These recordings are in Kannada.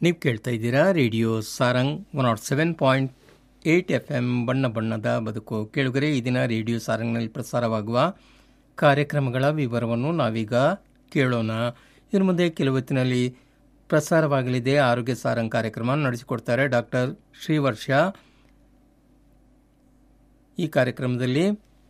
ನೀವು ಕೇಳ್ತಾ ಇದ್ದೀರಾ radio Sarang one nought seven point eight F M ಬಣ್ಣ ಬಣ್ಣದ ಬದುಕು ಕೇಳುಗರೆ ಈ ದಿನ ರೇಡಿಯೋ ಸಾರಂಗ್ನಲ್ಲಿ ಪ್ರಸಾರವಾಗುವ ಕಾರ್ಯಕ್ರಮಗಳ ವಿವರವನ್ನು ನಾವೀಗ ಕೇಳೋಣ ಇನ್ನು ಮುಂದೆ ಕೆಲವು ಹೊತ್ತಿನಲ್ಲಿ ಪ್ರಸಾರವಾಗಲಿದೆ ಆರೋಗ್ಯ ಸಾರಂಗ್ ಕಾರ್ಯಕ್ರಮ ನಡೆಸಿಕೊಡ್ತಾರೆ ಡಾಕ್ಟರ್ ಶ್ರೀವರ್ಷ ಈ ಕಾರ್ಯಕ್ರಮದಲ್ಲಿ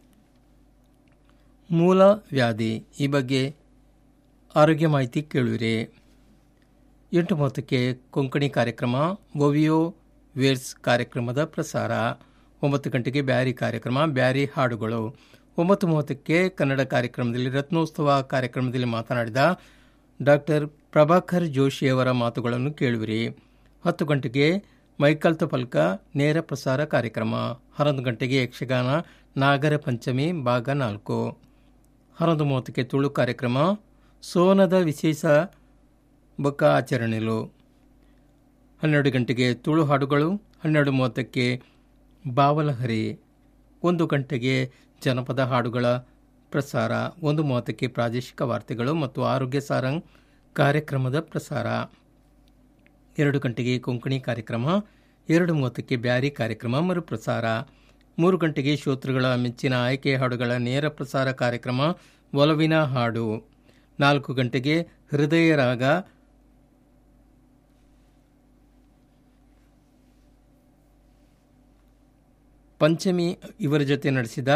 ಮೂಲ ವ್ಯಾಧಿ ಈ ಬಗ್ಗೆ ಆರೋಗ್ಯ ಮಾಹಿತಿ ಕೇಳುವಿರಿ ಎಂಟು ಮೂವತ್ತಕ್ಕೆ ಕೊಂಕಣಿ ಕಾರ್ಯಕ್ರಮ ಒವಿಯೋ ವೇರ್ಸ್ ಕಾರ್ಯಕ್ರಮದ ಪ್ರಸಾರ ಒಂಬತ್ತು ಗಂಟೆಗೆ ಬ್ಯಾರಿ ಕಾರ್ಯಕ್ರಮ ಬ್ಯಾರಿ ಹಾಡುಗಳು ಒಂಬತ್ತು ಮೂವತ್ತಕ್ಕೆ ಕನ್ನಡ ಕಾರ್ಯಕ್ರಮದಲ್ಲಿ ರತ್ನೋತ್ಸವ ಕಾರ್ಯಕ್ರಮದಲ್ಲಿ ಮಾತನಾಡಿದ ಡಾಕ್ಟರ್ ಪ್ರಭಾಕರ್ ಜೋಶಿಯವರ ಮಾತುಗಳನ್ನು ಕೇಳುವಿರಿ ಹತ್ತು ಗಂಟೆಗೆ ಮೈಕಲ್ತ ಫಲ್ಕ ನೇರ ಪ್ರಸಾರ ಕಾರ್ಯಕ್ರಮ ಹನ್ನೊಂದು ಗಂಟೆಗೆ ಯಕ್ಷಗಾನ ನಾಗರ ಪಂಚಮಿ ಭಾಗ ನಾಲ್ಕು ಹನ್ನೊಂದು ಮೂವತ್ತಕ್ಕೆ ತುಳು ಕಾರ್ಯಕ್ರಮ ಸೋನದ ವಿಶೇಷ ಬೊಕ್ಕ ಆಚರಣೆಗಳು ಹನ್ನೆರಡು ಗಂಟೆಗೆ ತುಳು ಹಾಡುಗಳು ಹನ್ನೆರಡು ಮೂವತ್ತಕ್ಕೆ ಬಾವಲಹರಿ ಒಂದು ಗಂಟೆಗೆ ಜನಪದ ಹಾಡುಗಳ ಪ್ರಸಾರ ಒಂದು ಮೂವತ್ತಕ್ಕೆ ಪ್ರಾದೇಶಿಕ ವಾರ್ತೆಗಳು ಮತ್ತು ಆರೋಗ್ಯ ಸಾರಂಗ್ ಕಾರ್ಯಕ್ರಮದ ಪ್ರಸಾರ ಎರಡು ಗಂಟೆಗೆ ಕೊಂಕಣಿ ಕಾರ್ಯಕ್ರಮ ಎರಡು ಮೂವತ್ತಕ್ಕೆ ಬ್ಯಾರಿ ಕಾರ್ಯಕ್ರಮ ಮರುಪ್ರಸಾರ ಮೂರು ಗಂಟೆಗೆ ಶ್ರೋತೃಗಳ ಮೆಚ್ಚಿನ ಆಯ್ಕೆ ಹಾಡುಗಳ ನೇರ ಪ್ರಸಾರ ಕಾರ್ಯಕ್ರಮ ಒಲವಿನ ಹಾಡು ನಾಲ್ಕು ಗಂಟೆಗೆ ಹೃದಯ ರಾಗ ಪಂಚಮಿ ಇವರ ಜೊತೆ ನಡೆಸಿದ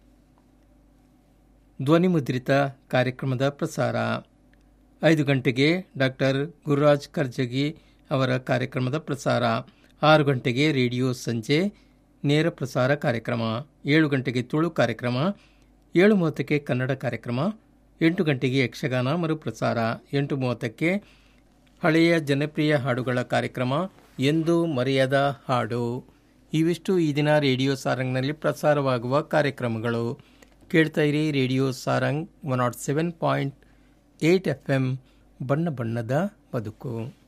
ಧ್ವನಿಮುದ್ರಿತ ಕಾರ್ಯಕ್ರಮದ ಪ್ರಸಾರ ಐದು ಗಂಟೆಗೆ ಡಾಕ್ಟರ್ ಗುರುರಾಜ್ ಕರ್ಜಗಿ ಅವರ ಕಾರ್ಯಕ್ರಮದ ಪ್ರಸಾರ ಆರು ಗಂಟೆಗೆ ರೇಡಿಯೋ ಸಂಜೆ ನೇರ ಪ್ರಸಾರ ಕಾರ್ಯಕ್ರಮ ಏಳು ಗಂಟೆಗೆ ತುಳು ಕಾರ್ಯಕ್ರಮ ಏಳು ಮೂವತ್ತಕ್ಕೆ ಕನ್ನಡ ಕಾರ್ಯಕ್ರಮ ಎಂಟು ಗಂಟೆಗೆ ಯಕ್ಷಗಾನ ಮರುಪ್ರಸಾರ ಎಂಟು ಮೂವತ್ತಕ್ಕೆ ಹಳೆಯ ಜನಪ್ರಿಯ ಹಾಡುಗಳ ಕಾರ್ಯಕ್ರಮ ಎಂದು ಮರೆಯದ ಹಾಡು ಇವಿಷ್ಟು ಈ ದಿನ ರೇಡಿಯೋ ಸಾರಂಗ್ನಲ್ಲಿ ಪ್ರಸಾರವಾಗುವ ಕಾರ್ಯಕ್ರಮಗಳು ಕೇಳ್ತಾ ಇರಿ radio Sarang one nought seven point eight F M ಬಣ್ಣ ಬಣ್ಣದ ಬದುಕು